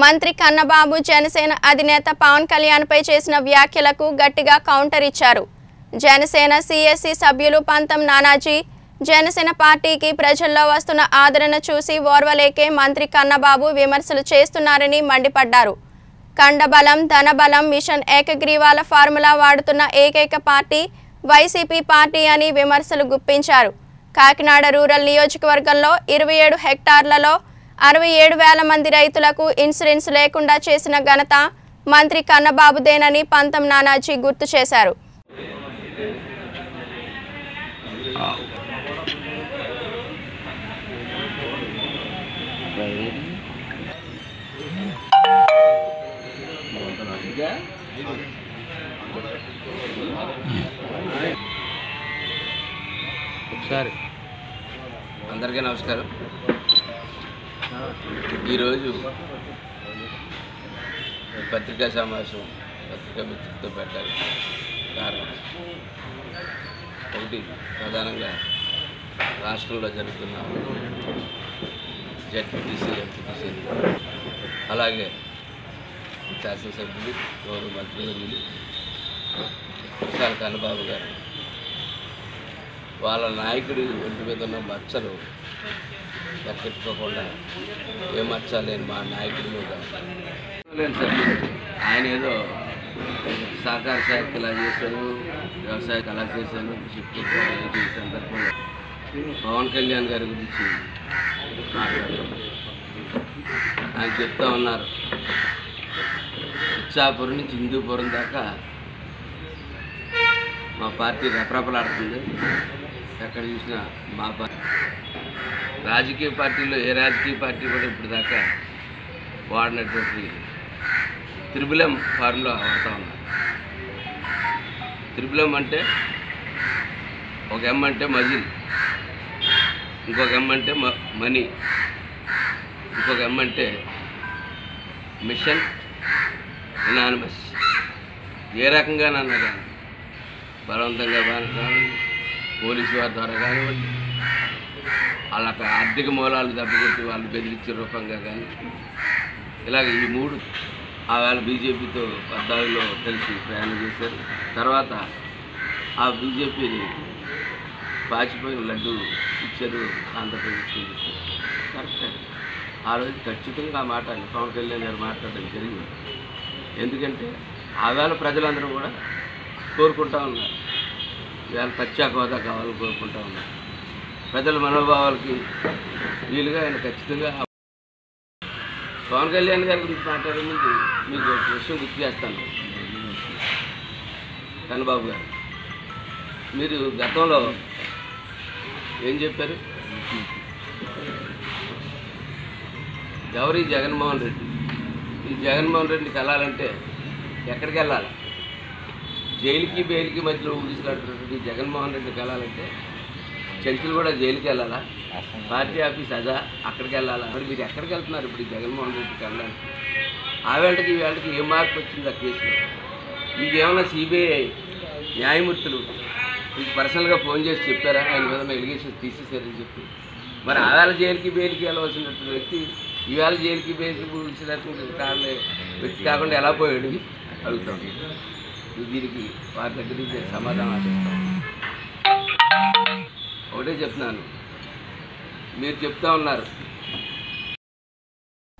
మంత్రి కన్నబాబు జనసేన అధినేత పవన్ కళ్యాణ్పై చేసిన వ్యాఖ్యలకు గట్టిగా కౌంటర్ ఇచ్చారు జనసేన సిఎస్సి సభ్యులు పంతం నానాజీ జనసేన పార్టీకి ప్రజల్లో వస్తున్న ఆదరణ చూసి ఓర్వలేకే మంత్రి కన్నబాబు విమర్శలు చేస్తున్నారని మండిపడ్డారు కండబలం ధనబలం మిషన్ ఏకగ్రీవాల ఫార్ములా వాడుతున్న ఏకైక పార్టీ వైసీపీ పార్టీ అని విమర్శలు గుప్పించారు కాకినాడ రూరల్ నియోజకవర్గంలో ఇరవై ఏడు హెక్టార్లలో అరవై ఏడు వేల మంది రైతులకు ఇన్సూరెన్స్ లేకుండా చేసిన ఘనత మంత్రి కన్నబాబుదేనని పంతం నానాజీ గుర్తు చేశారు ఒకసారి అందరికీ నమస్కారం ఈరోజు పత్రికా సమావేశం పత్రికా మిత్రులతో పెట్టాలి కారణం ఒకటి ప్రధానంగా రాష్ట్రంలో జరుగుతున్న జడ్పీటీసీ ఎంపీటీసీ అలాగే శాసనసభ్యులు గౌరవ మంత్రివర్యులు విశాల కన్నబాబు గారు వాళ్ళ నాయకుడి ఒంటి మీద ఉన్న మచ్చలు లెక్కెట్టుకోకుండా ఏ మచ్చ లేని మా నాయకుడి మీద లేని సభ్యులు ఆయన ఏదో సహకార శాఖ ఇలా చేశాను వ్యవసాయం అలా చేశాను చెప్పుకుంటూ ఈ సందర్భంలో పవన్ కళ్యాణ్ గారి గురించి మాట్లాడుతున్నారు ఆయన చెప్తా ఉన్నారు ఇచ్చాపురం నుంచి హిందూపురం దాకా మా పార్టీ రెపరెపలాడుతుంది ఎక్కడ చూసినా మా పార్టీ రాజకీయ పార్టీలో ఏ రాజకీయ పార్టీ కూడా ఇప్పుడు దాకా వాడినటువంటి త్రిబులం ఫార్ములా వాడుతూ ఉన్నారు త్రిబులం అంటే ఒక ఎమ్ అంటే మజిల్ ఇంకొక ఎమ్ అంటే మ మనీ ఇంకొక ఎమ్ అంటే మిషన్ ఎనానిమస్ ఏ రకంగానన్నా కానీ బలవంతంగా కానివ్వండి పోలీసు వారి ద్వారా కానివ్వండి వాళ్ళకి ఆర్థిక మూలాలు దెబ్బకొట్టి వాళ్ళు బెదిరించే రూపంగా కానీ ఇలాగ ఈ మూడు ఆ వేళ బీజేపీతో పద్నాలుగులో కలిసి ప్రయాణం చేశారు తర్వాత ఆ బీజేపీని పాచిపోయిన లడ్డు ఇచ్చారు ఆంధ్రప్రదేశ్కి ఇచ్చారు కరెక్టే ఆ రోజు ఖచ్చితంగా ఆ మాట పవన్ కళ్యాణ్ గారు మాట్లాడడం జరిగింది ఎందుకంటే ఆ వేళ ప్రజలందరూ కూడా కోరుకుంటా ఉన్నారు ఇవాళ ప్రత్యేక హోదా కావాలని కోరుకుంటా ఉన్నారు ప్రజల మనోభావాలకి వీలుగా ఆయన ఖచ్చితంగా పవన్ కళ్యాణ్ గారి గురించి మాట్లాడే ముందు మీకు ఒక విషయం గుర్తు చేస్తాను కన్నబాబు గారు మీరు గతంలో ఏం చెప్పారు ఎవరి జగన్మోహన్ రెడ్డి ఈ జగన్మోహన్ రెడ్డికి వెళ్ళాలంటే ఎక్కడికి వెళ్ళాలి జైలుకి బెయిల్కి మధ్యలో ఊగిసినటువంటి జగన్మోహన్ రెడ్డికి వెళ్ళాలంటే చెంచులు కూడా జైలుకి వెళ్ళాలా పార్టీ ఆఫీస్ అదా అక్కడికి వెళ్ళాలా మరి మీరు ఎక్కడికి వెళ్తున్నారు ఇప్పుడు ఈ జగన్మోహన్ రెడ్డికి వెళ్ళడానికి ఆ వేళకి ఈ వేళకి ఏ మార్పు వచ్చింది ఆ కేసులో మీకు ఏమైనా సిబిఐ న్యాయమూర్తులు మీకు పర్సనల్గా ఫోన్ చేసి చెప్పారా ఆయన మీద ఎలిగేషన్స్ తీసేశారని చెప్పి మరి ఆ వేళ జైలుకి బెయిల్కి వెళ్ళవలసినటువంటి వ్యక్తి ఈవేళ జైలుకి బెయిల్కి పిలిచినటువంటి కారణం వ్యక్తి కాకుండా ఎలా పోయాడు అడుగుతాం దీనికి వారి దగ్గర నుంచి సమాధానం ఆశిస్తాం ఒకటే చెప్తున్నాను మీరు చెప్తా ఉన్నారు